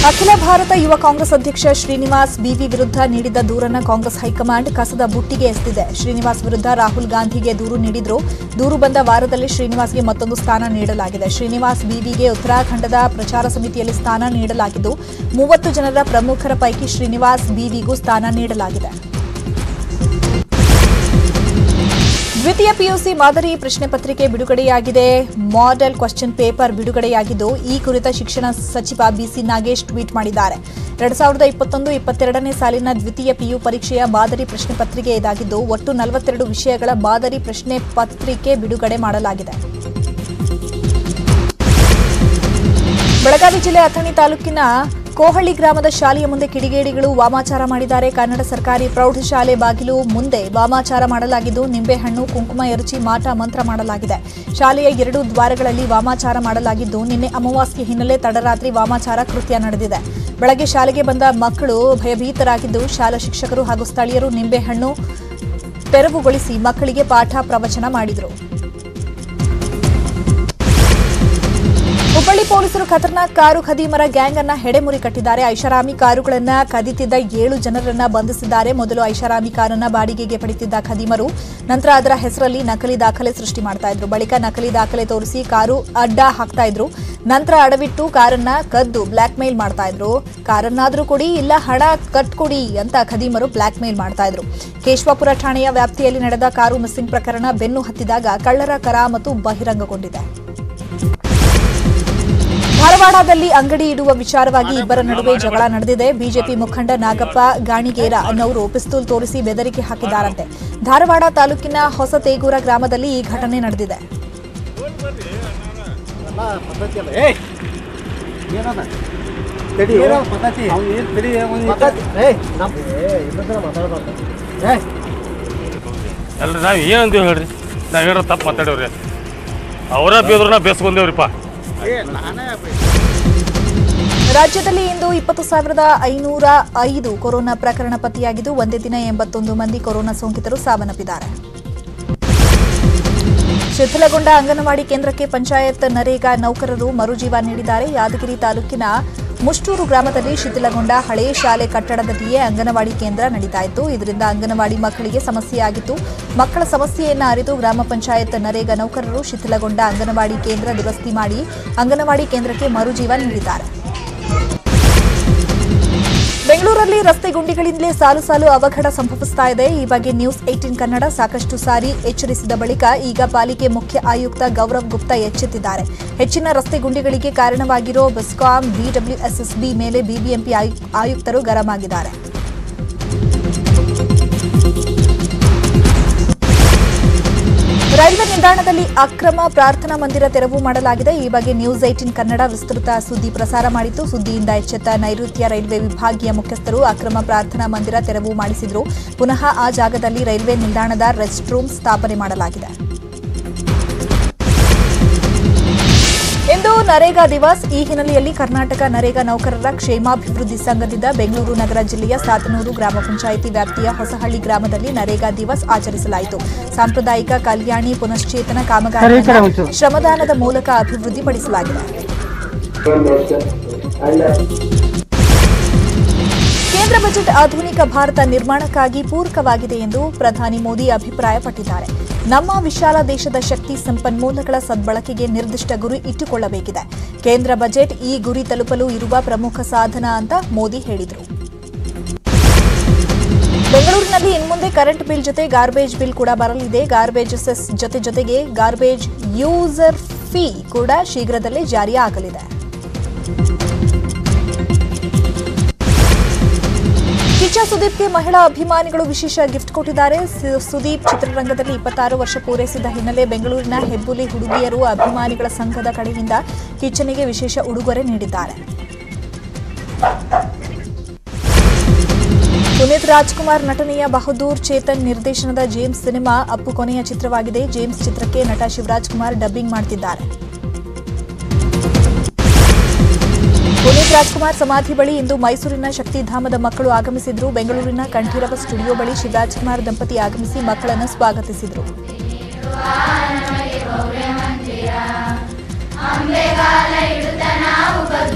ಅಖಿಲ ಭಾರತ ಯುವ ಕಾಂಗ್ರೆಸ್ ಅಧ್ಯಕ್ಷ ಶ್ರೀನಿವಾಸ್ ಬಿವಿ ವಿರುದ್ಧ ನೀಡಿದ್ದ ದೂರನ್ನ ಕಾಂಗ್ರೆಸ್ ಹೈಕಮಾಂಡ್ ಕಸದ ಬುಟ್ಟಿಗೆ ಎಸೆದಿದೆ ಶ್ರೀನಿವಾಸ್ ವಿರುದ್ಧ ರಾಹುಲ್ ಗಾಂಧಿಗೆ ದೂರು ನೀಡಿದ್ರು ದೂರು ಬಂದ ವಾರದಲ್ಲಿ ಶ್ರೀನಿವಾಸ್ಗೆ ಮತ್ತೊಂದು ಸ್ಥಾನ ನೀಡಲಾಗಿದೆ ಶ್ರೀನಿವಾಸ್ ಬಿವಿಗೆ ಉತ್ತರಾಖಂಡದ ಪ್ರಚಾರ ಸಮಿತಿಯಲ್ಲಿ ಸ್ಥಾನ ನೀಡಲಾಗಿದ್ದು ಮೂವತ್ತು ಜನರ ಪ್ರಮುಖರ ಪೈಕಿ ಶ್ರೀನಿವಾಸ್ ಬಿವಿಗೂ ಸ್ಥಾನ ನೀಡಲಾಗಿದೆ ದ್ವಿತೀಯ ಪಿಯುಸಿ ಮಾದರಿ ಪ್ರಶ್ನೆ ಪತ್ರಿಕೆ ಬಿಡುಗಡೆಯಾಗಿದೆ ಮಾಡೆಲ್ ಕ್ವಶನ್ ಪೇಪರ್ ಬಿಡುಗಡೆಯಾಗಿದ್ದು ಈ ಕುರಿತ ಶಿಕ್ಷಣ ಸಚಿವ ಬಿಸಿ ನಾಗೇಶ್ ಟ್ವೀಟ್ ಮಾಡಿದ್ದಾರೆ ಎರಡ್ ಸಾವಿರದ ಇಪ್ಪತ್ತೊಂದು ಇಪ್ಪತ್ತೆರಡನೇ ಸಾಲಿನ ದ್ವಿತೀಯ ಪಿಯು ಪರೀಕ್ಷೆಯ ಮಾದರಿ ಪ್ರಶ್ನೆ ಪತ್ರಿಕೆ ಇದಾಗಿದ್ದು ಒಟ್ಟು ನಲವತ್ತೆರಡು ವಿಷಯಗಳ ಮಾದರಿ ಪ್ರಶ್ನೆ ಪತ್ರಿಕೆ ಬಿಡುಗಡೆ ಮಾಡಲಾಗಿದೆ ಬೆಳಗಾವಿ ಜಿಲ್ಲೆ ಅಥಣಿ ತಾಲೂಕಿನ ಕೋಹಳ್ಳಿ ಗ್ರಾಮದ ಶಾಲೆಯ ಮುಂದೆ ಕಿಡಿಗೇಡಿಗಳು ವಾಮಾಚಾರ ಮಾಡಿದ್ದಾರೆ ಕನ್ನಡ ಸರ್ಕಾರಿ ಪ್ರೌಢಶಾಲೆ ಬಾಗಿಲು ಮುಂದೆ ವಾಮಾಚಾರ ಮಾಡಲಾಗಿದ್ದು ನಿಂಬೆಹಣ್ಣು ಕುಂಕುಮ ಎರಚಿ ಮಾಟ ಮಂತ್ರ ಮಾಡಲಾಗಿದೆ ಶಾಲೆಯ ಎರಡು ದ್ವಾರಗಳಲ್ಲಿ ವಾಮಾಚಾರ ಮಾಡಲಾಗಿದ್ದು ನಿನ್ನೆ ಅಮಾವಾಸ್ಯೆ ಹಿನ್ನೆಲೆ ತಡರಾತ್ರಿ ವಾಮಾಚಾರ ಕೃತ್ಯ ನಡೆದಿದೆ ಬೆಳಗ್ಗೆ ಶಾಲೆಗೆ ಬಂದ ಮಕ್ಕಳು ಭಯಭೀತರಾಗಿದ್ದು ಶಾಲಾ ಶಿಕ್ಷಕರು ಹಾಗೂ ಸ್ಥಳೀಯರು ನಿಂಬೆಹಣ್ಣು ತೆರವುಗೊಳಿಸಿ ಮಕ್ಕಳಿಗೆ ಪಾಠ ಪ್ರವಚನ ಮಾಡಿದರು ಹುಬ್ಬಳ್ಳಿ ಪೊಲೀಸರು ಖತರ್ನಾಕ್ ಕಾರು ಖದೀಮರ ಗ್ಯಾಂಗ್ ಅನ್ನ ಹೆಡೆಮುರಿ ಕಟ್ಟಿದ್ದಾರೆ ಐಷಾರಾಮಿ ಕಾರುಗಳನ್ನ ಕದಿತಿದ್ದ ಏಳು ಜನರನ್ನ ಬಂಧಿಸಿದ್ದಾರೆ ಮೊದಲು ಐಷಾರಾಮಿ ಕಾರನ್ನ ಬಾಡಿಗೆಗೆ ಪಡೆದಿದ್ದ ಖದೀಮರು ನಂತರ ಅದರ ಹೆಸರಲ್ಲಿ ನಕಲಿ ದಾಖಲೆ ಸೃಷ್ಟಿ ಮಾಡ್ತಾ ಇದ್ರು ಬಳಿಕ ನಕಲಿ ದಾಖಲೆ ತೋರಿಸಿ ಕಾರು ಅಡ್ಡ ಹಾಕ್ತಾ ಇದ್ರು ನಂತರ ಅಡವಿಟ್ಟು ಕಾರನ್ನ ಕದ್ದು ಬ್ಲಾಕ್ ಮೇಲ್ ಮಾಡ್ತಾ ಇದ್ರು ಕಾರನ್ನಾದ್ರೂ ಕೊಡಿ ಇಲ್ಲ ಹಣ ಕಟ್ಕೊಡಿ ಅಂತ ಖದೀಮರು ಬ್ಲಾಕ್ ಮೇಲ್ ಮಾಡ್ತಾ ಇದ್ರು ಕೇಶವಾಪುರ ಠಾಣೆಯ ವ್ಯಾಪ್ತಿಯಲ್ಲಿ ನಡೆದ ಕಾರು ಮಿಸ್ಸಿಂಗ್ ಪ್ರಕರಣ ಬೆನ್ನು ಹತ್ತಿದಾಗ ಕಳ್ಳರ ಕರಾಮತು ಬಹಿರಂಗಗೊಂಡಿದೆ ಧಾರವಾಡದಲ್ಲಿ ಅಂಗಡಿ ಇಡುವ ವಿಚಾರವಾಗಿ ಇಬ್ಬರ ನಡುವೆ ಜಗಳ ನಡೆದಿದೆ ಬಿಜೆಪಿ ಮುಖಂಡ ನಾಗಪ್ಪ ಗಾಣಿಗೇರ ಅನ್ನೋರು ಪಿಸ್ತೂಲ್ ತೋರಿಸಿ ಬೆದರಿಕೆ ಹಾಕಿದ್ದಾರಂತೆ ಧಾರವಾಡ ತಾಲೂಕಿನ ಹೊಸತೇಗೂರ ಗ್ರಾಮದಲ್ಲಿ ಈ ಘಟನೆ ನಡೆದಿದೆ ಪದ್ಧತಿ ಅಲ್ಲ ಏಯ್ ಏನದ ತಡಿ ಏನೋ ಪದ್ಧತಿ ಅವ್ನು ಏನು ತಡಿ ಪದ್ಧತಿ ಏಯ್ ನಮ್ಮ ಏ ಇನ್ನೊಂದ್ಸಲ ಮಾತಾಡ್ಬಾರ್ದು ಏಯ್ ಅಲ್ರಿ ನಾವು ಏನು ಅಂತೀವಿ ಹೇಳ್ರಿ ನಾವೇನಾರ ತಪ್ಪು ಮಾತಾಡೇವ್ರಿ ಅವರ ಬೇದ್ರನ್ನ ಬೇಸ್ಕೊಂಡೇವ್ರಿಪ್ಪ ಏ ನಾನೇ ರಾಜ್ಯದಲ್ಲಿ ಇಂದು ಇಪ್ಪತ್ತು ಸಾವಿರದ ಐನೂರ ಐದು ಕೊರೋನಾ ಪ್ರಕರಣ ಪತ್ತೆಯಾಗಿದ್ದು ಒಂದೇ ದಿನ ಎಂಬತ್ತೊಂದು ಮಂದಿ ಕೊರೋನಾ ಸೋಂಕಿತರು ಸಾವನ್ನಪ್ಪಿದ್ದಾರೆ ಶಿಥಿಲಗೊಂಡ ಅಂಗನವಾಡಿ ಕೇಂದ್ರಕ್ಕೆ ಪಂಚಾಯತ್ ನರೇಗಾ ನೌಕರರು ಮರುಜೀವ ನೀಡಿದ್ದಾರೆ ಯಾದಗಿರಿ ತಾಲೂಕಿನ ಮುಷ್ಟೂರು ಗ್ರಾಮದಲ್ಲಿ ಶಿಥಿಲಗೊಂಡ ಹಳೆಯ ಶಾಲೆ ಕಟ್ಟಡದಲ್ಲಿಯೇ ಅಂಗನವಾಡಿ ಕೇಂದ್ರ ನಡೀತಾ ಇತ್ತು ಇದರಿಂದ ಅಂಗನವಾಡಿ ಮಕ್ಕಳಿಗೆ ಸಮಸ್ಯೆಯಾಗಿತ್ತು ಮಕ್ಕಳ ಸಮಸ್ಯೆಯನ್ನ ಅರಿತು ಗ್ರಾಮ ಪಂಚಾಯತ್ ನರೇಗಾ ನೌಕರರು ಶಿಥಿಲಗೊಂಡ ಅಂಗನವಾಡಿ ಕೇಂದ್ರ ದುರಸ್ತಿ ಮಾಡಿ ಅಂಗನವಾಡಿ ಕೇಂದ್ರಕ್ಕೆ ಮರುಜೀವ ನೀಡಿದ್ದಾರೆ ಬೆಂಗಳೂರಲ್ಲಿ ರಸ್ತೆ ಗುಂಡಿಗಳಿಂದಲೇ ಸಾಲು ಸಾಲು ಅವಘಡ ಸಂಭವಿಸ್ತಾ ಇದೆ ಈ ಬಗ್ಗೆ ನ್ಯೂಸ್ ಏಟೀನ್ ಕನ್ನಡ ಸಾಕಷ್ಟು ಸಾರಿ ಎಚ್ಚರಿಸಿದ ಬಳಿಕ ಈಗ ಪಾಲಿಕೆ ಮುಖ್ಯ ಆಯುಕ್ತ ಗೌರವ್ ಗುಪ್ತಾ ಎಚ್ಚೆತ್ತಿದ್ದಾರೆ ಹೆಚ್ಚಿನ ರಸ್ತೆ ಗುಂಡಿಗಳಿಗೆ ಕಾರಣವಾಗಿರೋ ಬೆಸ್ಕಾಂ ಬಿಡಬ್ಲ್ಯೂಎಸ್ಎಸ್ಬಿ ಮೇಲೆ ಬಿಬಿಎಂಪಿ ಆಯು- ಆಯುಕ್ತರು ಗರಂ ಆಗಿದ್ದಾರೆ ರೈಲ್ವೆ ನಿಲ್ದಾಣದಲ್ಲಿ ಅಕ್ರಮ ಪ್ರಾರ್ಥನಾ ಮಂದಿರ ತೆರವು ಮಾಡಲಾಗಿದೆ ಈ ಬಗ್ಗೆ ನ್ಯೂಸ್ ಏಟಿನ್ ಕನ್ನಡ ವಿಸ್ತೃತ ಸುದ್ದಿ ಪ್ರಸಾರ ಮಾಡಿತ್ತು ಸುದ್ದಿಯಿಂದ ಎಚ್ಚೆತ್ತ ನೈಋತ್ಯ ರೈಲ್ವೆ ವಿಭಾಗೀಯ ಮುಖ್ಯಸ್ಥರು ಅಕ್ರಮ ಪ್ರಾರ್ಥನಾ ಮಂದಿರ ತೆರವು ಮಾಡಿಸಿದ್ರು ಪುನಃ ಆ ಜಾಗದಲ್ಲಿ ರೈಲ್ವೆ ನಿಲ್ದಾಣದ ರೆಸ್ಟ್ ರೂಮ್ ಸ್ಥಾಪನೆ ಮಾಡಲಾಗಿದೆ ಇಂದು ನರೇಗಾ ದಿವಸ್ ಈ ಹಿನ್ನೆಲೆಯಲ್ಲಿ ಕರ್ನಾಟಕ ನರೇಗಾ ನೌಕರರ ಕ್ಷೇಮಾಭಿವೃದ್ಧಿ ಸಂಘದಿಂದ ಬೆಂಗಳೂರು ನಗರ ಜಿಲ್ಲೆಯ ಸಾತನೂರು ಗ್ರಾಮ ಪಂಚಾಯಿತಿ ವ್ಯಾಪ್ತಿಯ ಹೊಸಹಳ್ಳಿ ಗ್ರಾಮದಲ್ಲಿ ನರೇಗಾ ದಿವಸ್ ಆಚರಿಸಲಾಯಿತು ಸಾಂಪ್ರದಾಯಿಕ ಕಲ್ಯಾಣಿ ಪುನಶ್ಚೇತನ ಕಾಮಗಾರಿಯನ್ನು ಶ್ರಮದಾನದ ಮೂಲಕ ಅಭಿವೃದ್ಧಿಪಡಿಸಲಾಗಿದೆ ಕೇಂದ್ರ ಬಜೆಟ್ ಆಧುನಿಕ ಭಾರತ ನಿರ್ಮಾಣಕ್ಕಾಗಿ ಪೂರಕವಾಗಿದೆ ಎಂದು ಪ್ರಧಾನಿ ಮೋದಿ ಅಭಿಪ್ರಾಯಪಟ್ಟಿದ್ದಾರೆ ನಮ್ಮ ವಿಶಾಲ ದೇಶದ ಶಕ್ತಿ ಸಂಪನ್ಮೂಲಗಳ ಸದ್ಬಳಕೆಗೆ ನಿರ್ದಿಷ್ಟ ಗುರಿ ಇಟ್ಟುಕೊಳ್ಳಬೇಕಿದೆ ಕೇಂದ್ರ ಬಜೆಟ್ ಈ ಗುರಿ ತಲುಪಲು ಇರುವ ಪ್ರಮುಖ ಸಾಧನ ಅಂತ ಮೋದಿ ಹೇಳಿದರು ಬೆಂಗಳೂರಿನಲ್ಲಿ ಇನ್ಮುಂದೆ ಕರೆಂಟ್ ಬಿಲ್ ಜೊತೆ ಗಾರ್ಬೇಜ್ ಬಿಲ್ ಕೂಡ ಬರಲಿದೆ ಗಾರ್ಬೇಜ್ ಸೆಸ್ ಜೊತೆ ಜೊತೆಗೆ ಗಾರ್ಬೇಜ್ ಯೂಸರ್ ಫೀ ಕೂಡ ಶೀಘ್ರದಲ್ಲೇ ಜಾರಿಯಾಗಲಿದೆ ಕಿಚ್ಚ ಸುದೀಪ್ಗೆ ಮಹಿಳಾ ಅಭಿಮಾನಿಗಳು ವಿಶೇಷ ಗಿಫ್ಟ್ ಕೊಟ್ಟಿದ್ದಾರೆ ಸು- ಸುದೀಪ್ ಚಿತ್ರರಂಗದಲ್ಲಿ ಇಪ್ಪತ್ತಾರು ವರ್ಷ ಪೂರೈಸಿದ ಹಿನ್ನೆಲೆ ಬೆಂಗಳೂರಿನ ಹೆಬ್ಬುಲಿ ಹುಡುಗಿಯರು ಅಭಿಮಾನಿಗಳ ಸಂಘದ ಕಡೆಯಿಂದ ಕಿಚ್ಚನಿಗೆ ವಿಶೇಷ ಉಡುಗೊರೆ ನೀಡಿದ್ದಾರೆ ಪುನೀತ್ ರಾಜ್ಕುಮಾರ್ ನಟನೆಯ ಬಹದ್ದೂರ್ ಚೇತನ್ ನಿರ್ದೇಶನದ ಜೇಮ್ಸ್ ಸಿನಿಮಾ ಅಪ್ಪು ಕೊನೆಯ ಚಿತ್ರವಾಗಿದೆ ಜೇಮ್ಸ್ ಚಿತ್ರಕ್ಕೆ ನಟ ಶಿವರಾಜ್ ಕುಮಾರ್ ಡಬ್ಬಿಂಗ್ ಮಾಡ್ತಿದ್ದಾರೆ ಪುನೀತ್ ರಾಜ್ಕುಮಾರ್ ಸಮಾಧಿ ಬಳಿ ಇಂದು ಮೈಸೂರಿನ ಶಕ್ತಿಧಾಮದ ಮಕ್ಕಳು ಆಗಮಿಸಿದ್ರು ಬೆಂಗಳೂರಿನ ಕಂಠೀರವ ಸ್ಟುಡಿಯೋ ಬಳಿ ಶಿವರಾಜ್ ಕುಮಾರ್ ದಂಪತಿ ಆಗಮಿಸಿ ಮಕ್ಕಳನ್ನು ಸ್ವಾಗತಿಸಿದರು ಅಂಬೆಗಾಲ ಇಡುತ್ತ ನಾವು ಬಗ್ಗಿ